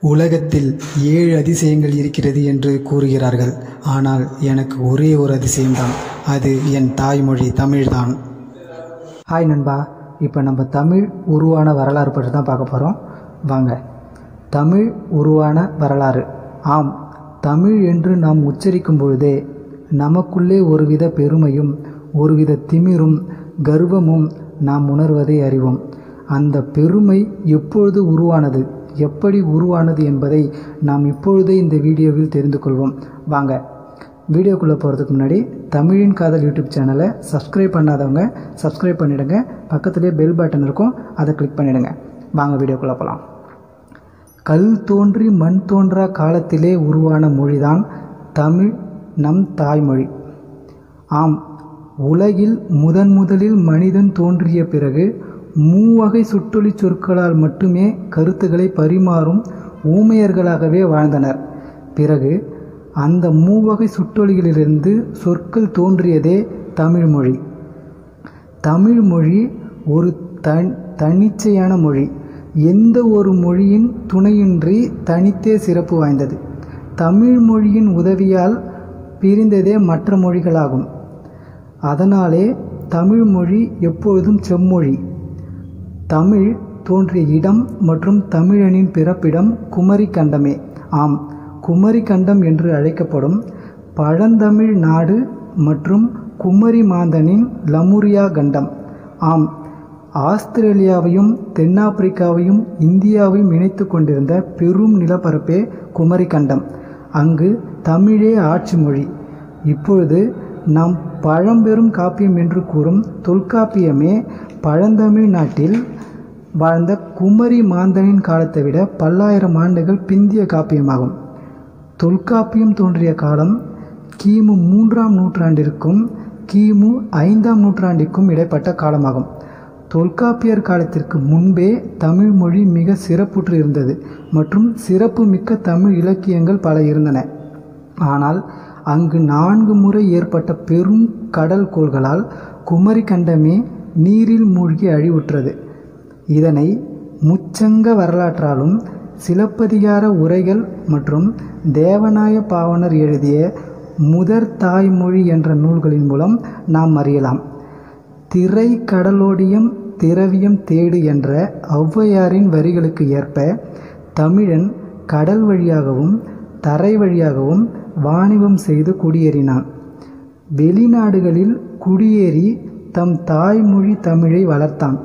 உலகத்தில் ஏழு அதிசயங்கள் இருக்கிறது என்று கூறுகிறார்கள் ஆனால் எனக்கு ஒரே ஒரு அதிசயம்தான் அது என் தாய்மொழி தமிழ்தான் ஹாய் நண்பா இப்போ நம்ம தமிழ் உருவான வரலாறு பற்றி தான் பார்க்க போகிறோம் வாங்க தமிழ் உருவான வரலாறு ஆம் தமிழ் என்று நாம் உச்சரிக்கும் பொழுதே நமக்குள்ளே ஒருவித பெருமையும் ஒருவித திமிரும் கர்வமும் நாம் உணர்வதை அறிவோம் அந்த பெருமை எப்பொழுது உருவானது எப்படி உருவானது என்பதை நாம் இப்பொழுதே இந்த வீடியோவில் தெரிந்து கொள்வோம் வாங்க வீடியோக்குள்ளே போகிறதுக்கு முன்னாடி தமிழின் காதல் யூடியூப் சேனலை சப்ஸ்கிரைப் பண்ணாதவங்க சப்ஸ்கிரைப் பண்ணிடுங்க பக்கத்துலேயே பெல் பட்டன் இருக்கும் அதை கிளிக் பண்ணிடுங்க வாங்க வீடியோக்குள்ளே போகலாம் கல் தோன்றி மண் தோன்றா காலத்திலே உருவான மொழிதான் தமிழ் நம் தாய்மொழி ஆம் உலகில் முதன் முதலில் மனிதன் தோன்றிய பிறகு மூவகை சுட்டொலி சொற்களால் மட்டுமே கருத்துக்களை பரிமாறும் ஊமையர்களாகவே வாழ்ந்தனர் பிறகு அந்த மூவகை சுட்டொலிகளிலிருந்து சொற்கள் தோன்றியதே தமிழ்மொழி தமிழ்மொழி ஒரு தன் தன்னிச்சையான மொழி எந்த ஒரு மொழியின் துணையின்றி தனித்தே சிறப்பு வாய்ந்தது தமிழ் மொழியின் உதவியால் பிரிந்ததே மற்ற மொழிகளாகும் அதனாலே தமிழ் மொழி எப்பொழுதும் செம்மொழி தமிழ் தோன்றிய இடம் மற்றும் தமிழனின் பிறப்பிடம் குமரி கண்டமே ஆம் குமரி கண்டம் என்று அழைக்கப்படும் பழந்தமிழ் நாடு மற்றும் குமரி மாந்தனின் லமுரியா கண்டம் ஆம் ஆஸ்திரேலியாவையும் தென்னாப்பிரிக்காவையும் இந்தியாவையும் இணைத்து கொண்டிருந்த பெரும் நிலப்பரப்பே குமரி கண்டம் அங்கு தமிழே ஆட்சி மொழி இப்பொழுது நாம் பழம்பெரும் காப்பியம் என்று கூறும் தொல்காப்பியமே பழந்தமிழ் நாட்டில் வாழ்ந்த குமரி மாந்தனின் காலத்தை விட பல்லாயிரம் ஆண்டுகள் பிந்திய காப்பியமாகும் தொல்காப்பியம் தோன்றிய காலம் கிமு மூன்றாம் நூற்றாண்டிற்கும் கிமு ஐந்தாம் நூற்றாண்டிற்கும் இடைப்பட்ட காலமாகும் தொல்காப்பியர் காலத்திற்கு முன்பே தமிழ் மொழி மிக சிறப்புற்று இருந்தது மற்றும் சிறப்பு மிக்க தமிழ் இலக்கியங்கள் பல இருந்தன ஆனால் அங்கு நான்கு முறை ஏற்பட்ட பெரும் கடல் கோள்களால் குமரி கண்டமே நீரில் மூழ்கி அழிவுற்றது இதனை முச்சங்க வரலாற்றாலும் சிலப்பதிகார உரைகள் மற்றும் தேவநாய பாவனர் எழுதிய முதற் தாய்மொழி என்ற நூல்களின் மூலம் நாம் அறியலாம் திரை கடலோடியம் திரவியம் தேடு என்ற ஔவையாரின் வரிகளுக்கு ஏற்ப தமிழன் கடல் வழியாகவும் தரை வழியாகவும் வாணிபம் செய்து குடியேறினான் வெளிநாடுகளில் குடியேறி தம் தாய்மொழி தமிழை வளர்த்தான்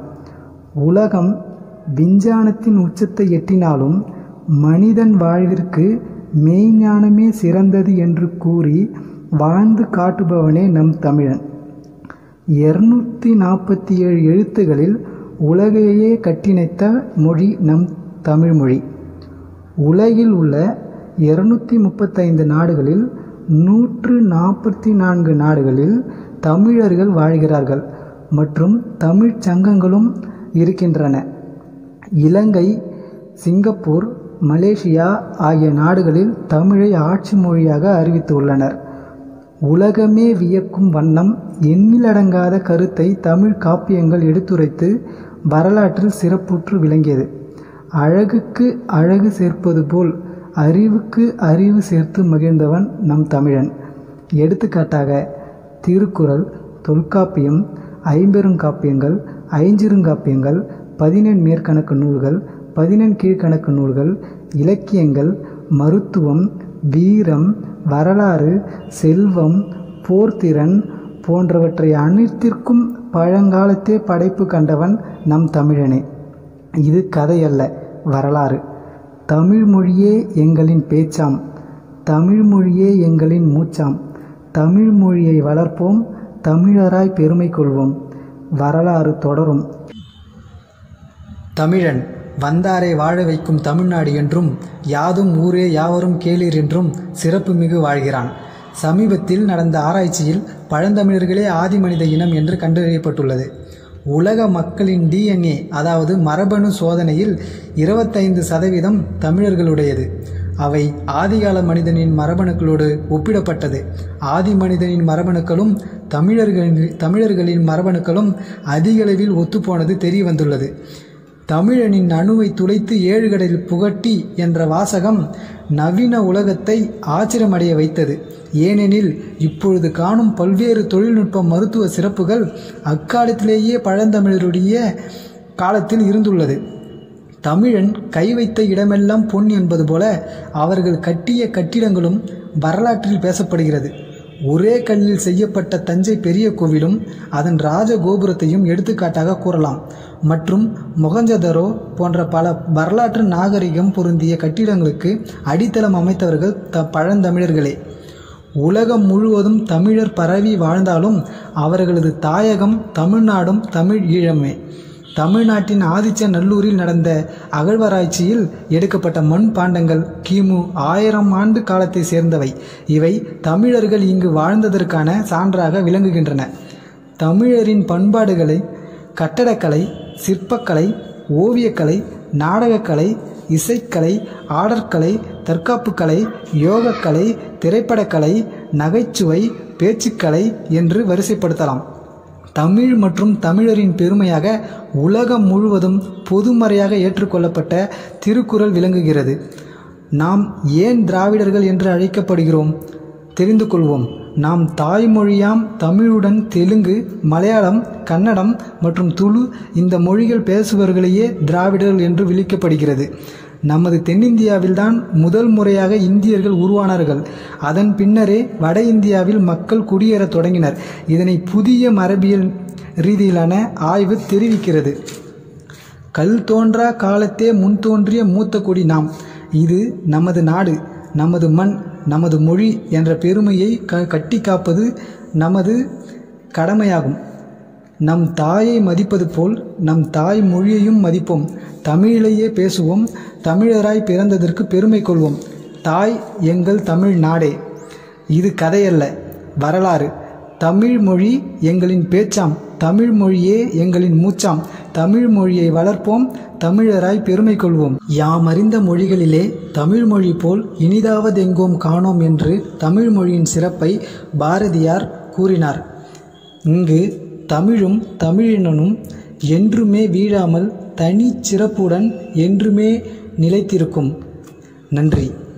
உலகம் விஞ்ஞானத்தின் உச்சத்தை எட்டினாலும் மனிதன் வாழ்விற்கு மெய்ஞானமே சிறந்தது என்று கூறி வாழ்ந்து காட்டுபவனே நம் தமிழன் இருநூற்றி நாற்பத்தி ஏழு எழுத்துகளில் உலகையே கட்டிணைத்த மொழி நம் தமிழ்மொழி உலகில் உள்ள இருநூற்றி முப்பத்தைந்து நாடுகளில் நூற்று நாற்பத்தி நான்கு நாடுகளில் தமிழர்கள் வாழ்கிறார்கள் மற்றும் தமிழ்ச் சங்கங்களும் இருக்கின்றன இலங்கை சிங்கப்பூர் மலேசியா ஆகிய நாடுகளில் தமிழை ஆட்சி மொழியாக அறிவித்துள்ளனர் உலகமே வியக்கும் வண்ணம் எண்ணிலடங்காத கருத்தை தமிழ் காப்பியங்கள் எடுத்துரைத்து வரலாற்றில் சிறப்புற்று விளங்கியது அழகுக்கு அழகு சேர்ப்பது போல் அறிவுக்கு அறிவு சேர்த்து மகிழ்ந்தவன் நம் தமிழன் எடுத்துக்காட்டாக திருக்குறள் தொல்காப்பியம் ஐம்பெருங்காப்பியங்கள் ஐஞ்சிறுங்காப்பியங்கள் பதினெண் மேற்கணக்கு நூல்கள் பதினெண் கீழ்கணக்கு நூல்கள் இலக்கியங்கள் மருத்துவம் வீரம் வரலாறு செல்வம் போர்த்திறன் போன்றவற்றை அனைத்திற்கும் பழங்காலத்தே படைப்பு கண்டவன் நம் தமிழனே இது கதையல்ல வரலாறு தமிழ் மொழியே எங்களின் பேச்சாம் தமிழ் மொழியே எங்களின் மூச்சாம் தமிழ் மொழியை வளர்ப்போம் தமிழராய் பெருமை கொள்வோம் வரலாறு தொடரும் தமிழன் வந்தாரை வாழ வைக்கும் தமிழ்நாடு என்றும் யாதும் ஊரே யாவரும் கேளீர் என்றும் சிறப்புமிகு வாழ்கிறான் சமீபத்தில் நடந்த ஆராய்ச்சியில் பழந்தமிழர்களே ஆதி மனித இனம் என்று கண்டறியப்பட்டுள்ளது உலக மக்களின் டிஎன்ஏ அதாவது மரபணு சோதனையில் இருபத்தைந்து சதவீதம் தமிழர்களுடையது அவை ஆதிகால மனிதனின் மரபணுக்களோடு ஒப்பிடப்பட்டது ஆதி மனிதனின் மரபணுக்களும் தமிழர்களின் தமிழர்களின் மரபணுக்களும் அதிகளவில் ஒத்துப்போனது தெரிய வந்துள்ளது தமிழனின் அணுவை துளைத்து ஏழு கடலில் புகட்டி என்ற வாசகம் நவீன உலகத்தை ஆச்சரியமடைய வைத்தது ஏனெனில் இப்பொழுது காணும் பல்வேறு தொழில்நுட்ப மருத்துவ சிறப்புகள் அக்காலத்திலேயே பழந்தமிழருடைய காலத்தில் இருந்துள்ளது தமிழன் கை வைத்த இடமெல்லாம் பொன் என்பது போல அவர்கள் கட்டிய கட்டிடங்களும் வரலாற்றில் பேசப்படுகிறது ஒரே கல்லில் செய்யப்பட்ட தஞ்சை பெரிய கோவிலும் அதன் ராஜ கோபுரத்தையும் எடுத்துக்காட்டாக கூறலாம் மற்றும் மொகஞ்சதரோ போன்ற பல வரலாற்று நாகரிகம் பொருந்திய கட்டிடங்களுக்கு அடித்தளம் அமைத்தவர்கள் த பழந்தமிழர்களே உலகம் முழுவதும் தமிழர் பரவி வாழ்ந்தாலும் அவர்களது தாயகம் தமிழ்நாடும் தமிழ் ஈழமே தமிழ்நாட்டின் ஆதிச்ச நல்லூரில் நடந்த அகழ்வாராய்ச்சியில் எடுக்கப்பட்ட மண் பாண்டங்கள் கிமு ஆயிரம் ஆண்டு காலத்தை சேர்ந்தவை இவை தமிழர்கள் இங்கு வாழ்ந்ததற்கான சான்றாக விளங்குகின்றன தமிழரின் பண்பாடுகளை கட்டடக்கலை சிற்பக்கலை ஓவியக்கலை நாடகக்கலை இசைக்கலை ஆடற்கலை தற்காப்புக்கலை யோகக்கலை திரைப்படக்கலை நகைச்சுவை பேச்சுக்கலை என்று வரிசைப்படுத்தலாம் தமிழ் மற்றும் தமிழரின் பெருமையாக உலகம் முழுவதும் பொதுமறையாக ஏற்றுக்கொள்ளப்பட்ட திருக்குறள் விளங்குகிறது நாம் ஏன் திராவிடர்கள் என்று அழைக்கப்படுகிறோம் தெரிந்து கொள்வோம் நாம் தாய்மொழியாம் தமிழுடன் தெலுங்கு மலையாளம் கன்னடம் மற்றும் துளு இந்த மொழிகள் பேசுபவர்களையே திராவிடர்கள் என்று விளிக்கப்படுகிறது நமது தென்னிந்தியாவில்தான் முதல் முறையாக இந்தியர்கள் உருவானார்கள் அதன் பின்னரே வட இந்தியாவில் மக்கள் குடியேறத் தொடங்கினர் இதனை புதிய மரபியல் ரீதியிலான ஆய்வு தெரிவிக்கிறது கல் தோன்றா காலத்தே முன் தோன்றிய மூத்த குடி நாம் இது நமது நாடு நமது மண் நமது மொழி என்ற பெருமையை க கட்டி காப்பது நமது கடமையாகும் நம் தாயை மதிப்பது போல் நம் தாய் மொழியையும் மதிப்போம் தமிழிலேயே பேசுவோம் தமிழராய் பிறந்ததற்கு பெருமை கொள்வோம் தாய் எங்கள் தமிழ் நாடே இது கதையல்ல வரலாறு தமிழ் மொழி எங்களின் பேச்சாம் தமிழ் மொழியே எங்களின் மூச்சாம் தமிழ் மொழியை வளர்ப்போம் தமிழராய் பெருமை கொள்வோம் யாம் அறிந்த மொழிகளிலே தமிழ் மொழி போல் இனிதாவதெங்கோம் காணோம் என்று தமிழ் மொழியின் சிறப்பை பாரதியார் கூறினார் இங்கு தமிழும் தமிழினனும் என்றுமே வீழாமல் தனி சிறப்புடன் என்றுமே நிலைத்திருக்கும் நன்றி